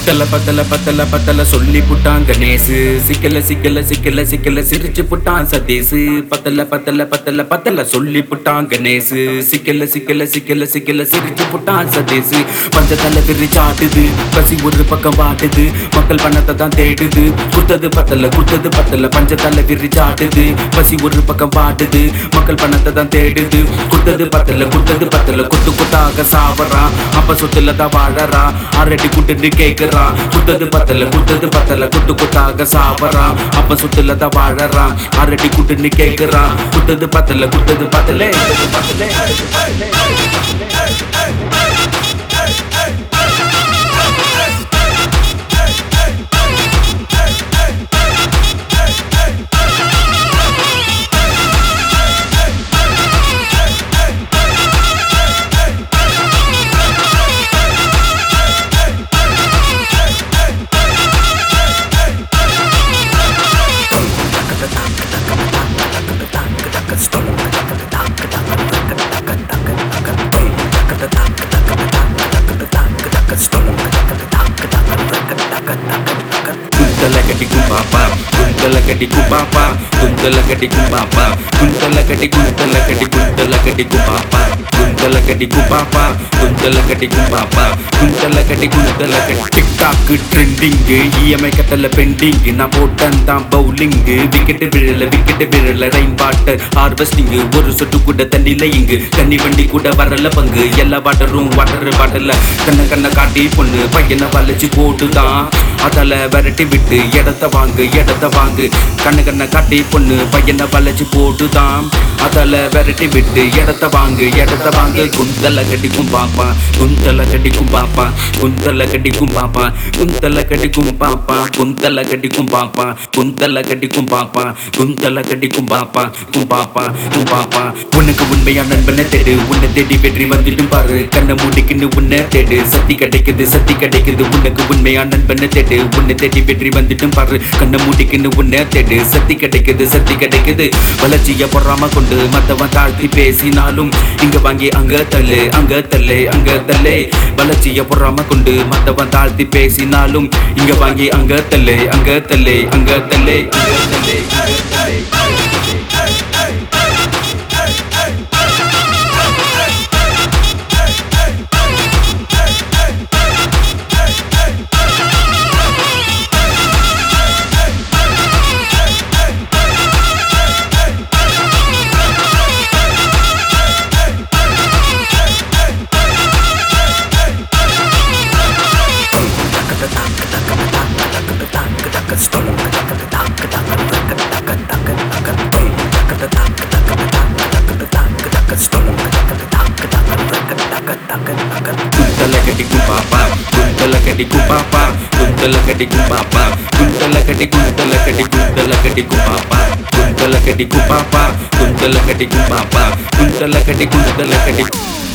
பத்தல பத்தல பத்தல பத்தல சொல்லி புட்டான் கணேசு சிக்கல சிக்கல சிக்கல சிக்கல சிரிச்சு புட்டான் சதீசு பத்தல பத்தல பத்தல பத்தல சொல்லி புட்டான் கணேசு சிக்கல சிக்கல சிக்கல சிக்கல சிரிச்சு புட்டான் சதீசு பஞ்சத்தல விரிச்சாட்டுது பசி ஒரு பக்கம் வாட்டுது மக்கள் பணத்தை தான் தேடுது குத்தது பத்தல குத்தது பத்தல பஞ்சத்தல விரிச்சாட்டுது பசி ஒரு பக்கம் வாட்டுது மக்கள் பணத்தை தான் தேடுது குத்தது பத்தல குத்தது பத்தல குத்து குத்தாக சாவறான் அப்ப சொத்துல தான் வாழறான் அரடி குட்டுன்னு கேக்குறான் குத்தது பத்தல குத்தது பத்தல குத்து குத்தாக சாவறான் அப்ப சொத்துல தான் வாழறான் அரடி குட்டுன்னு கேக்குறான் குத்தது பத்தல குத்தது பத்தலே பத்தலே குந்தல கட்டிக்கும் பாப்பா குந்தல கட்டிக்கும் பாப்பா குந்தல கட்டிக்கும் பாப்பா குந்தல கட்டி குந்தல கட்டி குந்தல கட்டிக்கும் பாப்பா குந்தல கட்டிக்கும் பாப்பா குந்தல கட்டிக்கும் பாப்பா குந்தல கட்டி குந்தல கட்டி டிக்டாக் ட்ரெண்டிங் இஎம்ஐ கட்டல பெண்டிங் நான் போட்டன் தான் பவுலிங் விக்கெட் விழல விக்கெட் விழல ரெயின் வாட்டர் ஹார்வெஸ்டிங் ஒரு சொட்டு கூட தண்ணில இங்கு தண்ணி வண்டி கூட வரல பங்கு எல்லா வாட்டரும் வாட்டர் பாட்டல கண்ண கண்ண காட்டி பொண்ணு பையனை வளைச்சு போட்டுதான் அதால விரட்டி விட்டு இடத்த வாங்கு இடத்த வாங்கு கண்ணு கண்ண காட்டி பொண்ணு பையனை வளைச்சு போட்டுதான் அதால விரட்டி விட்டு இடத்த வாங்கு இடத்த வாங்கு குந்தல கட்டிக்கும் பாப்பா குந்தல கட்டிக்கும் பாப்பா குந்தல கட்டிக்கும் பாப்பா குந்தல கட்டிக்கும் பாப்பா குந்தல கட்டிக்கும் பாப்பா குந்தல கட்டிக்கும் பாப்பா குந்தல கட்டிக்கும் பாப்பா கும் பாப்பா கும் பாப்பா உனக்கு உண்மையான நண்பனை தேடு உன்னை தேடி வெற்றி வந்துட்டும் பாரு கண்ணை மூடிக்கின்னு உன்னை தேடு சத்தி கிடைக்குது சத்தி கிடைக்குது உனக்கு உண்மையான நண்பனை தேடு உன்னை தேடி வெற்றி வந்துட்டும் பாரு கண்ணை மூடிக்கின்னு உன்னை தேடு சத்தி கிடைக்குது சத்தி கிடைக்குது வளர்ச்சிய பொறாம கொண்டு மத்தவன் தாழ்த்தி பேசினாலும் இங்க வாங்கி அங்க தள்ளு அங்க தள்ளு அங்க தள்ளு வளர்ச்சிய பொறாம கொண்டு மத்தவன் தாழ்த்தி பேசினாலும் இங்க வாங்கி அங்க தள்ளு அங்க தள்ளு அங்க தள்ளு அங்க தள்ளு அங்க தள்ளு குந்தல கட்டிக்கும் பாப்பா குந்தல கட்டிக்கும் பாப்பா குந்தல கட்டிக்கும் பாப்பா குந்தல கட்டி குந்தல கட்டி குந்தல கட்டிக்கும் பாப்பா குந்தல கட்டிக்கும் பாப்பா குந்தல கட்டிக்கும் பாப்பா குந்தல கட்டி குந்தல கட்டி